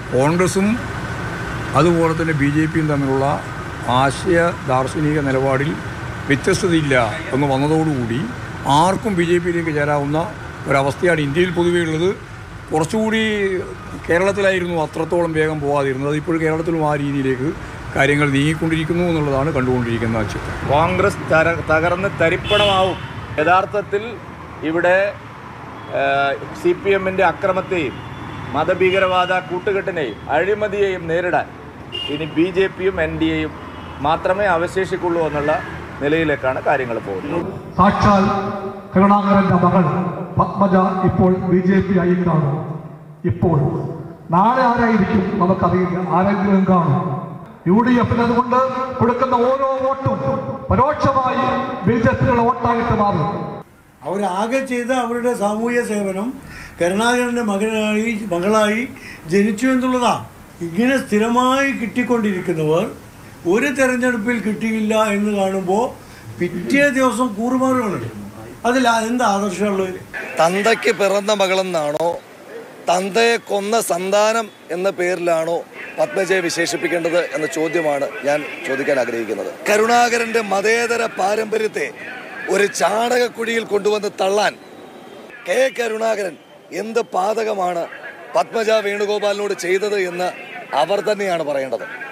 കോൺഗ്രസും അതുപോലെ തന്നെ ബി ജെ പിയും തമ്മിലുള്ള ആശയ ദാർശനിക നിലപാടിൽ വ്യത്യസ്തതയില്ല എന്ന് വന്നതോടുകൂടി ആർക്കും ബി ജെ പിയിലേക്ക് ചേരാവുന്ന ഒരവസ്ഥയാണ് ഇന്ത്യയിൽ പൊതുവേ ഉള്ളത് കുറച്ചുകൂടി കേരളത്തിലായിരുന്നു അത്രത്തോളം വേഗം പോകാതിരുന്നത് ഇപ്പോൾ കേരളത്തിലും ആ രീതിയിലേക്ക് കാര്യങ്ങൾ നീങ്ങിക്കൊണ്ടിരിക്കുന്നു എന്നുള്ളതാണ് കണ്ടുകൊണ്ടിരിക്കുന്ന ചിത്രം കോൺഗ്രസ് തര- തകർന്ന് തരിപ്പണമാവും യഥാർത്ഥത്തിൽ ഇവിടെ സി പി എമ്മിൻ്റെ അക്രമത്തെയും മതഭീകരവാദ കൂട്ടുകെട്ടിനെയും അഴിമതിയെയും നേരിടാൻ ഇനി ബി ജെ പിയും എൻ ഡി എയും മാത്രമേ അവശേഷിക്കുള്ളൂ എന്നുള്ള നിലയിലേക്കാണ് കാര്യങ്ങൾ പോകുന്നത് സാക്ഷാൽ കരുണാകരന്റെ മകൾ പത്മജ ഇപ്പോൾ ബി ജെ പി ആയി കാണും ഇപ്പോൾ നാളെ ആരായിരിക്കും നമുക്കറിയില്ല ആരെങ്കിലും കാണും യു ഡി എഫിന് അതുകൊണ്ട് കൊടുക്കുന്ന ഓരോ വോട്ടും പരോക്ഷമായി ബി ജെ പിയുടെ വോട്ടായിട്ട് മാറും അവരാകെ ചെയ്ത അവരുടെ സാമൂഹ്യ സേവനം കരുണാകരൻ്റെ മകനായി മകളായി ജനിച്ചു എന്നുള്ളതാ ഇങ്ങനെ സ്ഥിരമായി കിട്ടിക്കൊണ്ടിരിക്കുന്നവർ ഒരു തെരഞ്ഞെടുപ്പിൽ കിട്ടിയില്ല എന്ന് കാണുമ്പോൾ പിറ്റേ ദിവസം കൂറുമാറുകയാണ് അതിൽ എന്താ ആദർശമുള്ളത് തന്തയ്ക്ക് പിറന്ന മകളെന്നാണോ തന്തയെ കൊന്ന സന്താനം എന്ന പേരിലാണോ പത്മജയെ വിശേഷിപ്പിക്കേണ്ടത് എന്ന ചോദ്യമാണ് ഞാൻ ചോദിക്കാൻ ആഗ്രഹിക്കുന്നത് കരുണാകരന്റെ മതേതര പാരമ്പര്യത്തെ ഒരു ചാണകക്കുഴിയിൽ കൊണ്ടുവന്ന് തള്ളാൻ കെ കരുണാകരൻ എന്ത് പാതകമാണ് പത്മജ വേണുഗോപാലിനോട് ചെയ്തത് എന്ന് അവർ തന്നെയാണ് പറയേണ്ടത്